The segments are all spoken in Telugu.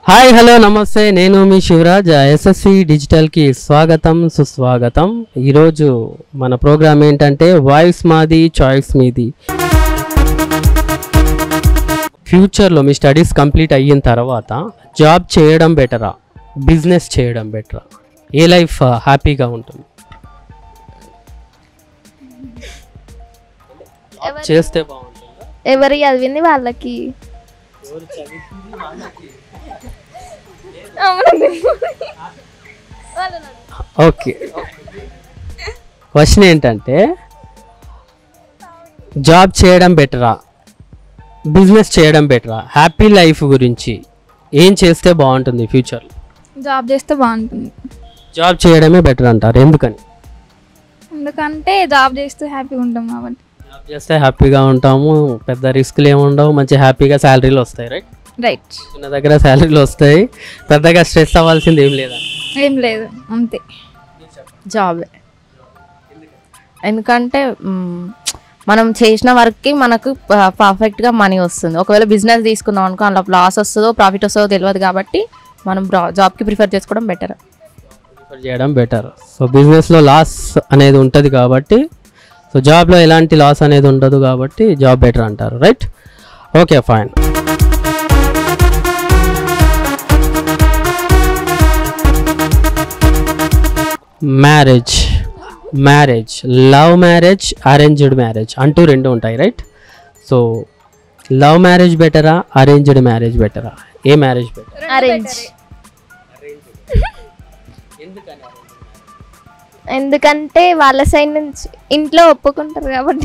హాయ్ హలో నమస్తే నేను మీ శివరాజ్ ఎస్ఎస్సి డిజిటల్కి స్వాగతం సుస్వాగతం ఈరోజు మన ప్రోగ్రామ్ ఏంటంటే వాయిస్ మాది చాయిస్ మీది ఫ్యూచర్లో మీ స్టడీస్ కంప్లీట్ అయిన తర్వాత జాబ్ చేయడం బెటరా బిజినెస్ చేయడం బెటరా ఏ లైఫ్ హ్యాపీగా ఉంటుంది ఎవరి- చేస్తే బాగుంటుందా ఎవరు చదివింది వాళ్ళకి ఓకే క్వశ్చన్ ఏంటంటే జాబ్ చేయడం బెటరా బిజినెస్ చేయడం బెటరా హ్యాపీ లైఫ్ గురించి ఏం చేస్తే బాగుంటుంది ఫ్యూచర్లో జాబ్ చేస్తే బాగుంటుంది జాబ్ చేయడమే బెటర్ అంటారు ఎందుకని ఎందుకంటే జాబ్ చేస్తే హ్యాపీగా ఉంటాం కాబట్టి జాబ్ చేస్తే హ్యాపీగా ఉంటాము పెద్ద రిస్క్లు ఏమి ఉండవు మంచి హ్యాపీగా శాలరీలు వస్తాయి రైట్ రైట్ చిన్న దగ్గర శాలరీలు వస్తాయి పెద్దగా స్ట్రెస్ అవ్వాల్సింది ఏం లేదా ఏం లేదు అంతే జాబ్ ఎందుకంటే మ్, మనం చేసిన వర్క్కి మనకు పర్ఫెక్ట్గా మనీ వస్తుంది ఒకవేళ బిజినెస్ తీసుకున్నాం అనుకో అందులో లాస్ వస్తుందో ప్రాఫిట్ వస్తుందో తెలియదు కాబట్టి మనం జాబ్కి ప్రిఫర్ చేసుకోవడం బెటర్ ప్రిఫర్ చేయడం బెటర్ సో బిజినెస్లో లాస్ అనేది ఉంటుంది కాబట్టి సో జాబ్లో ఎలాంటి లాస్ అనేది ఉండదు కాబట్టి జాబ్ బెటర్ అంటారు right okay fine marriage marriage love marriage arranged marriage అంటూ రెండు ఉంటాయి రైట్ సో లవ్ మ్యారేజ్ బెటరా అరేంజ్డ్ మ్యారేజ్ బెటరా ఏ మ్యారేజ్ బెటర్ అరేంజ్ ఎందుకంటే వాళ్ళ సైడ్ నుంచి ఇంట్లో ఒప్పుకుంటారు కాబట్టి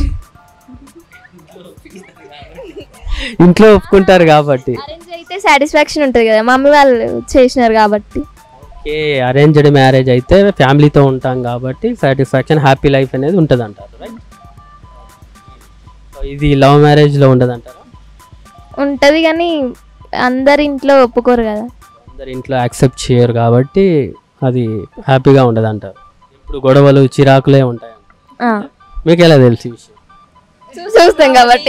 ఇంట్లో ఒప్పుకుంటారు కాబట్టి అరేంజ్ అయితే సాటిస్ఫాక్షన్ ఉంటుంది కదా మమ్మీ వాళ్ళు చేసినారు కాబట్టి ఓకే అరేంజ్డ్ మ్యారేజ్ అయితే ఫ్యామిలీతో ఉంటాం కాబట్టి సాటిస్ఫాక్షన్ హ్యాపీ లైఫ్ అనేది ఉంటుంది అంటారు రైట్ ఇది లవ్ మ్యారేజ్లో ఉండదు అంటారా ఉంటుంది కానీ అందరి ఇంట్లో ఒప్పుకోరు కదా అందరు ఇంట్లో యాక్సెప్ట్ చేయరు కాబట్టి అది హ్యాపీగా ఉండదు అంటారు ఇప్పుడు గొడవలు చిరాకులే ఉంటాయి ఆ, మీకు ఎలా తెలిసి విషయం చూస్తాం కాబట్టి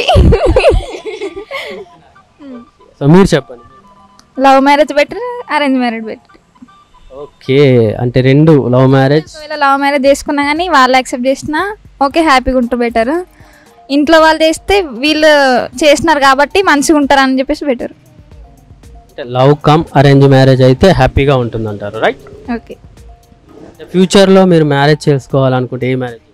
సో మీరు చెప్పండి love marriage better arrange marriage better okay అంటే రెండు లవ్ మ్యారేజ్ ఒకవేళ లవ్ మ్యారేజ్ చేసుకున్నా కానీ వాళ్ళు యాక్సెప్ట్ చేసినా ఓకే హ్యాపీగా ఉంటారు బెటర్ ఇంట్లో వాళ్ళు చేస్తే వీళ్ళు చేసినారు కాబట్టి మంచిగా ఉంటారు అని చెప్పేసి బెటర్ అంటే లవ్ కమ్ అరేంజ్ మ్యారేజ్ అయితే హ్యాపీగా ఉంటుంది అంటారు రైట్ ఓకే ఫ్యూచర్లో మీరు మ్యారేజ్ చేసుకోవాలనుకుంటే ఏ మ్యారేజ్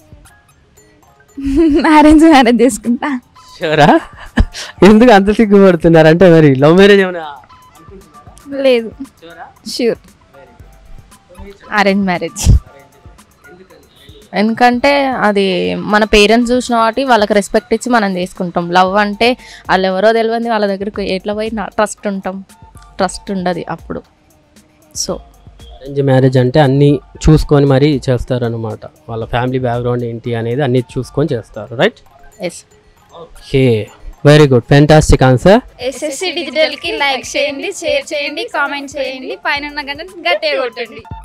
అరేంజ్ మ్యారేజ్ చేసుకుంటా షూరా ఎందుకు అంత సిగ్గుపడుతున్నారు అంటే మరి లవ్ మ్యారేజ్ ఏమైనా లేదు ష్యూర్ అరేంజ్ మ్యారేజ్ ఎందుకంటే అది మన పేరెంట్స్ చూసిన వాటి వాళ్ళకి రెస్పెక్ట్ ఇచ్చి మనం చేసుకుంటాం లవ్ అంటే వాళ్ళు ఎవరో తెలియదు వాళ్ళ దగ్గరికి ఎట్లా పోయి ట్రస్ట్ ఉంటాం ట్రస్ట్ ఉండదు అప్పుడు సో అరేంజ్ మ్యారేజ్ అంటే అన్నీ చూసుకొని మరీ చేస్తారనమాట వాళ్ళ ఫ్యామిలీ బ్యాక్గ్రౌండ్ ఏంటి అనేది అన్నీ చూసుకొని చేస్తారు right yes okay very good fantastic answer SSC digital కి లైక్ చేయండి షేర్ చేయండి కామెంట్ చేయండి పైన ఉన్న గంట గట్టిగా కొట్టండి